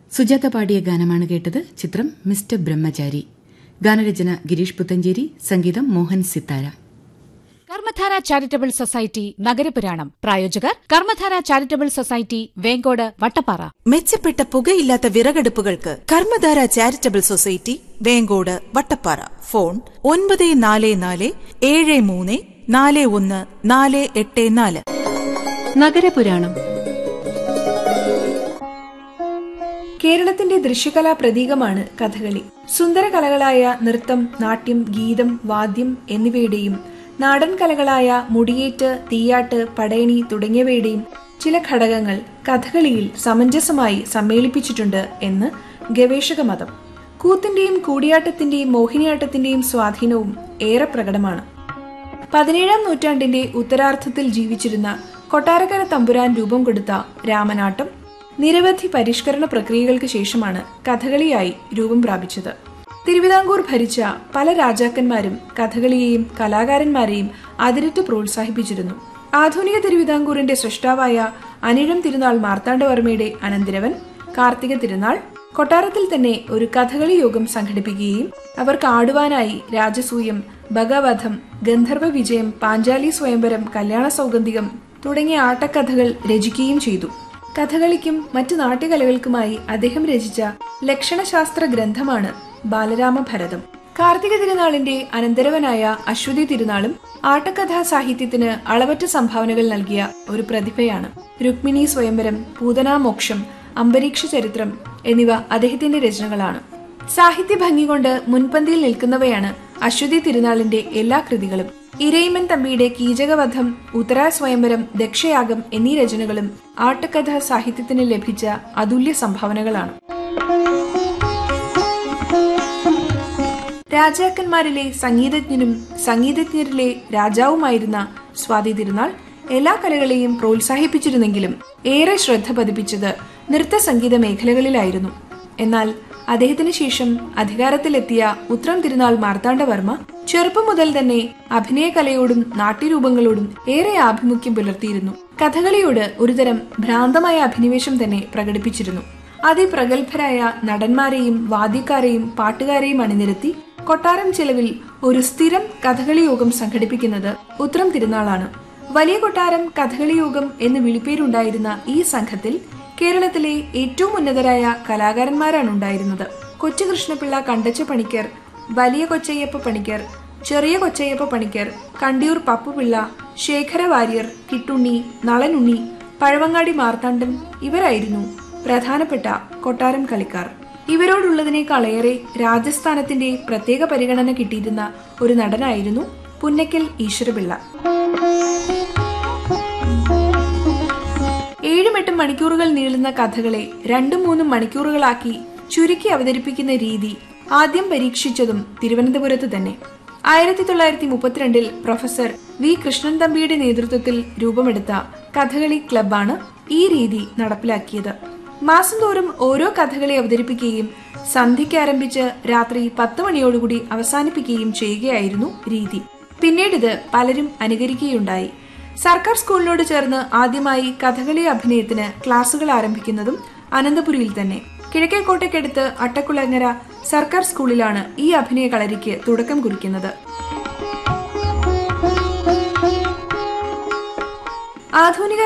സുജാത പാടിയ ഗാനമാണ് കേട്ടത് ചിത്രം മിസ്റ്റർ ബ്രഹ്മചാരി ഗാനരചന ഗിരീഷ് പുത്തഞ്ചേരി സംഗീതം മോഹൻ സിത്താര കർമ്മധാര ചാരിറ്റബിൾ സൊസൈറ്റി നഗരപുരാണം പ്രായോജകർ കർമ്മധാര ചാരിറ്റബിൾ സൊസൈറ്റി വേങ്കോട് വട്ടപ്പാറ മെച്ചപ്പെട്ട പുകയില്ലാത്ത വിറകടുപ്പുകൾക്ക് Karmadhara charitable society Venkode Vattappara phone ഒൻപത് നാല് നാല് ഏഴ് മൂന്ന് നാല് ഒന്ന് നാല് എട്ട് നാല് നഗരപുരാണം കേരളത്തിന്റെ ദൃശ്യകലാ പ്രതീകമാണ് കഥകളി സുന്ദര കലകളായ നൃത്തം നാട്യം ഗീതം വാദ്യം എന്നിവയുടെയും നാടൻ കലകളായ മുടിയേറ്റ് തീയാട്ട് പടയണി തുടങ്ങിയവയുടെയും ചില ഘടകങ്ങൾ കഥകളിയിൽ സമഞ്ജസമായി സമ്മേളിപ്പിച്ചിട്ടുണ്ട് എന്ന് ഗവേഷക മതം കൂത്തിന്റെയും കൂടിയാട്ടത്തിന്റെയും മോഹിനിയാട്ടത്തിന്റെയും സ്വാധീനവും ഏറെ പ്രകടമാണ് പതിനേഴാം നൂറ്റാണ്ടിന്റെ ഉത്തരാർദ്ധത്തിൽ ജീവിച്ചിരുന്ന കൊട്ടാരക്കര തമ്പുരാൻ രൂപം കൊടുത്ത രാമനാട്ടം നിരവധി പരിഷ്കരണ പ്രക്രിയകൾക്ക് ശേഷമാണ് കഥകളിയായി രൂപം പ്രാപിച്ചത് തിരുവിതാംകൂർ ഭരിച്ച പല രാജാക്കന്മാരും കഥകളിയെയും കലാകാരന്മാരെയും അതിരിട്ട് പ്രോത്സാഹിപ്പിച്ചിരുന്നു ആധുനിക തിരുവിതാംകൂറിന്റെ സൃഷ്ടാവായ അനിഴം തിരുനാൾ മാർത്താണ്ഡവർമ്മയുടെ അനന്തിരവൻ കാർത്തിക തിരുനാൾ കൊട്ടാരത്തിൽ തന്നെ ഒരു കഥകളി യോഗം സംഘടിപ്പിക്കുകയും അവർക്ക് ആടുവാനായി രാജസൂയം ഭഗവധം ഗന്ധർവ വിജയം പാഞ്ചാലി സ്വയംവരം കല്യാണ സൗഗന്ധികം തുടങ്ങിയ ആട്ടക്കഥകൾ രചിക്കുകയും ചെയ്തു കഥകളിക്കും മറ്റു നാട്യകലകൾക്കുമായി അദ്ദേഹം രചിച്ച ലക്ഷണശാസ്ത്ര ഗ്രന്ഥമാണ് ബാലരാമഭരതം കാർത്തിക തിരുനാളിന്റെ അനന്തരവനായ അശ്വതി തിരുനാളും ആട്ടക്കഥാ സാഹിത്യത്തിന് അളവറ്റ സംഭാവനകൾ നൽകിയ ഒരു പ്രതിഭയാണ് രുക്മിണി സ്വയംവരം പൂതനാമോക്ഷം അംബരീക്ഷ ചരിത്രം എന്നിവ അദ്ദേഹത്തിന്റെ രചനകളാണ് സാഹിത്യ ഭംഗി കൊണ്ട് മുൻപന്തിയിൽ നിൽക്കുന്നവയാണ് അശ്വതി തിരുനാളിന്റെ എല്ലാ കൃതികളും ഇരയിമൻ തമ്പിയുടെ കീചകവധം ഉത്തരാ സ്വയംവരം ദക്ഷയാഗം എന്നീ രചനകളും ആട്ടക്കഥാ സാഹിത്യത്തിന് ലഭിച്ച അതുല്യ സംഭാവനകളാണ് രാജാക്കന്മാരിലെ സംഗീതജ്ഞനും സംഗീതജ്ഞരിലെ രാജാവുമായിരുന്ന സ്വാതി തിരുനാൾ എല്ലാ കലകളെയും പ്രോത്സാഹിപ്പിച്ചിരുന്നെങ്കിലും ഏറെ ശ്രദ്ധ പതിപ്പിച്ചത് നൃത്ത സംഗീത മേഖലകളിലായിരുന്നു എന്നാൽ അദ്ദേഹത്തിന് ശേഷം അധികാരത്തിലെത്തിയ ഉത്രം തിരുനാൾ മാർത്താണ്ഡവർമ്മ ചെറുപ്പം മുതൽ തന്നെ അഭിനയകലയോടും നാട്യരൂപങ്ങളോടും ഏറെ ആഭിമുഖ്യം പുലർത്തിയിരുന്നു കഥകളിയോട് ഒരുതരം ഭ്രാന്തമായ അഭിനിവേശം തന്നെ പ്രകടിപ്പിച്ചിരുന്നു അതിപ്രഗത്ഭരായ നടന്മാരെയും വാദ്യക്കാരെയും പാട്ടുകാരെയും അണിനിരത്തി കൊട്ടാരം ചെലവിൽ ഒരു സ്ഥിരം കഥകളി യോഗം സംഘടിപ്പിക്കുന്നത് ഉത്രം തിരുനാളാണ് വലിയ കൊട്ടാരം കഥകളി യോഗം എന്ന് വിളിപ്പേരുണ്ടായിരുന്ന ഈ സംഘത്തിൽ കേരളത്തിലെ ഏറ്റവും ഉന്നതരായ കലാകാരന്മാരാണ് ഉണ്ടായിരുന്നത് കൊച്ചു കൃഷ്ണപിള്ള കണ്ടച്ച പണിക്കർ വലിയ കൊച്ചയ്യപ്പ പണിക്കർ ചെറിയ കൊച്ചയ്യപ്പ പണിക്കർ കണ്ടിയൂർ പപ്പുപിള്ള ശേഖര വാര്യർ കിട്ടുണ്ണി നളനുണ്ണി പഴവങ്ങാടി മാർത്താണ്ഡൻ ഇവരായിരുന്നു പ്രധാനപ്പെട്ട കൊട്ടാരം കളിക്കാർ ഇവരോടുള്ളതിനേക്കാളേറെ രാജസ്ഥാനത്തിന്റെ പ്രത്യേക പരിഗണന കിട്ടിയിരുന്ന ഒരു നടനായിരുന്നു പുന്നക്കൽ ഈശ്വരപിള്ള ഏഴും എട്ടും മണിക്കൂറുകൾ നീളുന്ന കഥകളെ രണ്ടും മൂന്നും മണിക്കൂറുകളാക്കി ചുരുക്കി അവതരിപ്പിക്കുന്ന രീതി ആദ്യം പരീക്ഷിച്ചതും തിരുവനന്തപുരത്ത് തന്നെ ആയിരത്തി തൊള്ളായിരത്തി മുപ്പത്തിരണ്ടിൽ പ്രൊഫസർ വി കൃഷ്ണൻ തമ്പിയുടെ നേതൃത്വത്തിൽ രൂപമെടുത്ത കഥകളി ക്ലബാണ് ഈ രീതി നടപ്പിലാക്കിയത് മാസം തോറും ഓരോ കഥകളി അവതരിപ്പിക്കുകയും സന്ധ്യയ്ക്ക് ആരംഭിച്ച് രാത്രി പത്ത് മണിയോടുകൂടി അവസാനിപ്പിക്കുകയും ചെയ്യുകയായിരുന്നു രീതി പിന്നീടിത് പലരും അനുകരിക്കുകയുണ്ടായി സർക്കാർ സ്കൂളിനോട് ചേർന്ന് ആദ്യമായി കഥകളി അഭിനയത്തിന് ക്ലാസുകൾ ആരംഭിക്കുന്നതും അനന്തപുരിയിൽ തന്നെ കിഴക്കേക്കോട്ടയ്ക്കടുത്ത് അട്ടക്കുളങ്ങര സർക്കാർ സ്കൂളിലാണ് ഈ അഭിനയ കളരിക്ക് തുടക്കം കുറിക്കുന്നത് ആധുനിക